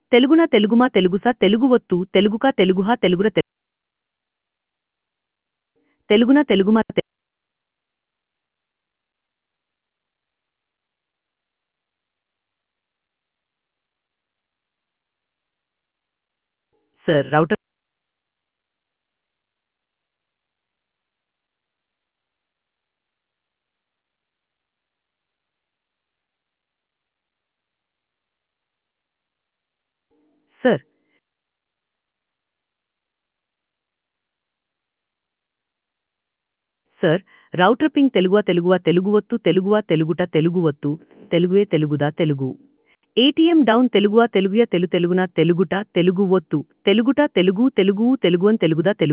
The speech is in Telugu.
తెలుగున తెలుగుమా తెలుగుసా తెలుగు ఒత్తు తెలుగుకా తెలుగుహా తెలుగుర తె- తెలుగున తెలుగుమా తె- sir router sir sir router ping తెలుగువా తెలుగువా తెలుగు ఒత్తు తెలుగువా తెలుగుట తెలుగు ఒత్తు తెలుగువే తెలుగుదా తెలుగు ఏటీఎం డౌన్ తెలుగువా తెలుగుయ తెలు తెలుగున తెలుగుట తెలుగు ఒత్తు తెలుగుట తెలుగు తెలుగు తెలుగు అని తెలుగుదా తెలుగు